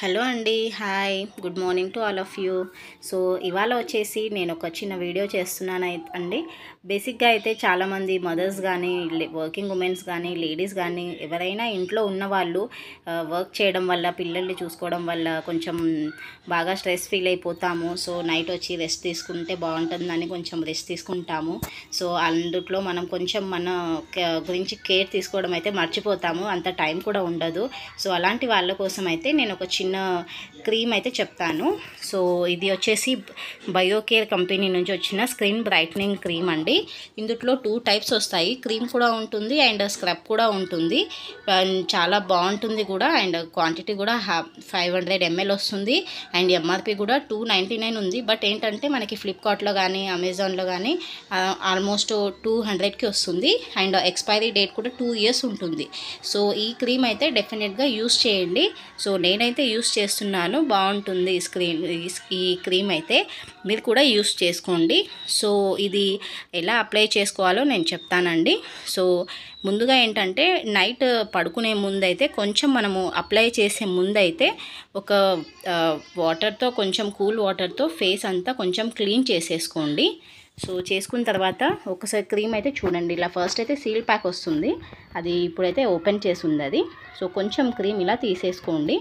hello అండి hi good morning to all of you so ఇవాళ వచ్చేసి నేను ఒక చిన్న వీడియో చేస్తున్నాను అయి- అండి బేసిక్గా అయితే చాలామంది మదర్స్ కానీ వర్కింగ్ ఉమెన్స్ కానీ లేడీస్ కానీ ఎవరైనా ఇంట్లో ఉన్న వాళ్ళు వర్క్ చేయడం వల్ల పిల్లల్ని చూసుకోవడం వల్ల కొంచెం బాగా స్ట్రెస్ ఫీల్ అయిపోతాము సో నైట్ వచ్చి రెస్ట్ తీసుకుంటే బాగుంటుందని కొంచెం రెస్ట్ తీసుకుంటాము సో అందుట్లో మనం కొంచెం మన క- గురించి కేర్ తీసుకోవడం అయితే మర్చిపోతాము అంత టైం కూడా ఉండదు సో అలాంటి వాళ్ళ కోసం అయితే నేను ఒక చిన్న క్రీమ్ అయితే చెప్తాను సో ఇది వచ్చేసి బయోకేర్ కంపెనీ నుంచి వచ్చిన స్క్రీన్ బ్రైట్నింగ్ క్రీమ్ అండి ఇందులో టూ టైప్స్ వస్తాయి క్రీమ్ కూడా ఉంటుంది అండ్ స్క్రబ్ కూడా ఉంటుంది అండ్ చాలా బాగుంటుంది కూడా అండ్ క్వాంటిటీ కూడా ఫైవ్ హండ్రెడ్ ఎంఎల్ వస్తుంది అండ్ ఎంఆర్పి కూడా టూ నైంటీ నైన్ ఉంది బట్ ఏంటంటే మనకి ఫ్లిప్కార్ట్లో కానీ అమెజాన్లో కానీ ఆల్మోస్ట్ టూ హండ్రెడ్కి వస్తుంది అండ్ ఎక్స్పైరీ డేట్ కూడా టూ ఇయర్స్ ఉంటుంది సో ఈ క్రీమ్ అయితే డెఫినెట్గా యూస్ చేయండి సో నేనైతే యూస్ చేస్తున్నాను బాగుంటుంది ఈ స్క్రీన్ ఈ క్రీమ్ అయితే మీరు కూడా యూస్ చేసుకోండి సో ఇది ఎలా అప్లై చేసుకోవాలో నేను చెప్తానండి సో ముందుగా ఏంటంటే నైట్ పడుకునే ముందైతే కొంచెం మనము అప్లై చేసే ముందైతే ఒక ఆ, వాటర్తో కొంచెం కూల్ వాటర్తో ఫేస్ అంతా కొంచెం క్లీన్ చేసేసుకోండి సో చేసుకున్న తర్వాత ఒకసారి క్రీమ్ అయితే చూడండి ఇలా ఫస్ట్ అయితే సీల్ ప్యాక్ వస్తుంది అది ఇప్పుడైతే ఓపెన్ చేసి ఉంది అది సో కొంచెం క్రీమ్ ఇలా తీసేసుకోండి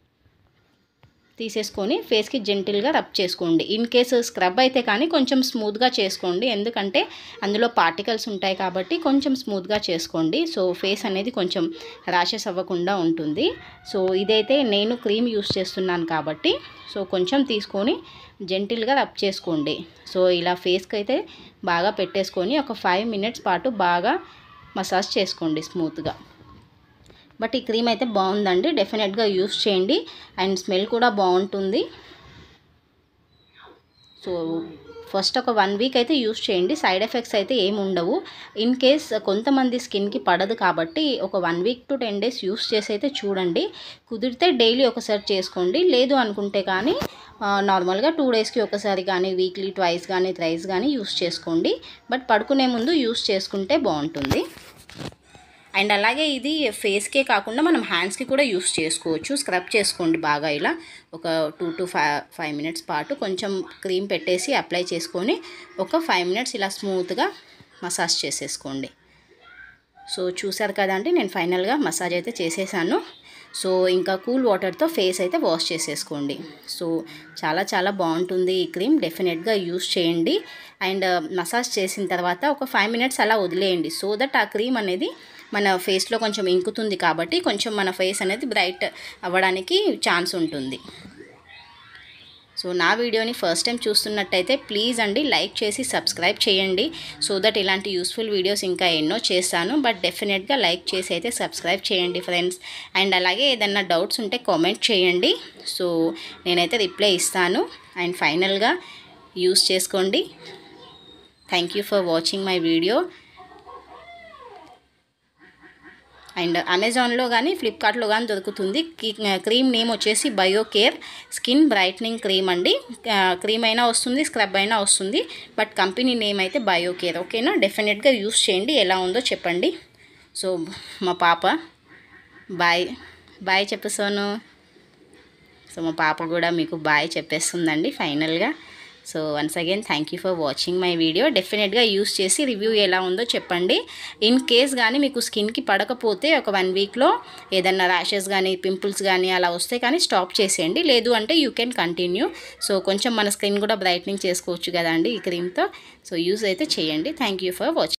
తీసేసుకొని ఫేస్కి జెంటిల్గా రబ్ చేసుకోండి ఇన్ కేసు స్క్రబ్ అయితే కానీ కొంచెం స్మూత్గా చేసుకోండి ఎందుకంటే అందులో పార్టికల్స్ ఉంటాయి కాబట్టి కొంచెం స్మూత్గా చేసుకోండి సో ఫేస్ అనేది కొంచెం ర్యాషెస్ అవ్వకుండా ఉంటుంది సో ఇదైతే నేను క్రీమ్ యూస్ చేస్తున్నాను కాబట్టి సో కొంచెం తీసుకొని జెంటిల్గా రబ్ చేసుకోండి సో ఇలా ఫేస్కి అయితే బాగా పెట్టేసుకొని ఒక ఫైవ్ మినిట్స్ పాటు బాగా మసాజ్ చేసుకోండి స్మూత్గా బట్ ఈ క్రీమ్ అయితే బాగుందండి డెఫినెట్గా యూస్ చేయండి అండ్ స్మెల్ కూడా బాగుంటుంది సో ఫస్ట్ ఒక వన్ వీక్ అయితే యూస్ చేయండి సైడ్ ఎఫెక్ట్స్ అయితే ఏమి ఉండవు ఇన్ కేస్ కొంతమంది స్కిన్కి పడదు కాబట్టి ఒక one week to ten days use చేసి అయితే చూడండి కుదిరితే డైలీ ఒకసారి చేసుకోండి లేదు అనుకుంటే కానీ ఆ, నార్మల్గా టూ డేస్కి ఒకసారి కానీ వీక్లీ ట్వైస్ కానీ థ్రైస్ కానీ యూస్ చేసుకోండి బట్ పడుకునే ముందు యూస్ చేసుకుంటే బాగుంటుంది అండ్ అలాగే ఇది ఫేస్కే కాకుండా మనం హ్యాండ్స్కి కూడా యూస్ చేసుకోవచ్చు స్క్రబ్ చేసుకోండి బాగా ఇలా ఒక two to five five minutes పాటు కొంచెం క్రీమ్ పెట్టేసి అప్లై చేసుకొని ఒక ఫైవ్ మినిట్స్ ఇలా స్మూత్గా మసాజ్ చేసేసుకోండి సో చూసారు కదా అండి నేను ఫైనల్గా మసాజ్ అయితే చేసేసాను సో ఇంకా కూల్ వాటర్తో ఫేస్ అయితే వాష్ చేసేసుకోండి సో చాలా చాలా బాగుంటుంది ఈ క్రీమ్ డెఫినెట్గా యూస్ చేయండి అండ్ మసాజ్ చేసిన తర్వాత ఒక ఫైవ్ మినిట్స్ అలా వదిలేయండి సో దట్ ఆ క్రీమ్ అనేది మన ఫేస్లో కొంచెం ఇంకుతుంది కాబట్టి కొంచెం మన ఫేస్ అనేది బ్రైట్ అవ్వడానికి ఛాన్స్ ఉంటుంది సో నా వీడియోని ఫస్ట్ టైం చూస్తున్నట్టయితే ప్లీజ్ అండి లైక్ చేసి సబ్స్క్రైబ్ చేయండి సో దట్ ఇలాంటి యూస్ఫుల్ వీడియోస్ ఇంకా ఎన్నో చేస్తాను బట్ డెఫినెట్గా లైక్ చేసి అయితే సబ్స్క్రైబ్ చేయండి ఫ్రెండ్స్ అండ్ అలాగే ఏదన్నా డౌట్స్ ఉంటే కామెంట్ చేయండి సో నేనైతే రిప్లై ఇస్తాను అండ్ ఫైనల్గా యూస్ చేసుకోండి thank you for watching my video and అమెజాన్లో కానీ ఫ్లిప్కార్ట్లో కానీ దొరుకుతుంది కీ- క్రీమ్ నేమ్ వచ్చేసి బయోకేర్ స్కిన్ బ్రైట్నింగ్ క్రీమ్ అండి ఆ, క్రీమ్ అయినా వస్తుంది స్క్రబ్ అయినా వస్తుంది బట్ కంపెనీ నేమ్ అయితే బయోకేర్ ఓకేనా డెఫినెట్గా యూస్ చేయండి ఎలా ఉందో చెప్పండి సో మా పాప బాయ్ బాయ్ చెప్పు సోను సో మా పాప కూడా మీకు బాయ్ చెప్పేస్తుందండి ఫైనల్గా so once again thank you for watching my video డెఫినెట్గా యూస్ చేసి రివ్యూ ఎలా ఉందో చెప్పండి ఇన్ కేస్ కానీ మీకు స్కిన్కి పడకపోతే ఒక వన్ వీక్లో ఏదన్నా ర్యాషెస్ కానీ పింపుల్స్ కానీ అలా వస్తే కానీ స్టాప్ చేసేయండి లేదు అంటే యూ కెన్ కంటిన్యూ సో కొంచెం మన స్కిన్ కూడా బ్రైట్నింగ్ చేసుకోవచ్చు కదండి ఈ క్రీమ్తో సో యూస్ అయితే చేయండి థ్యాంక్ యూ ఫర్ వాచింగ్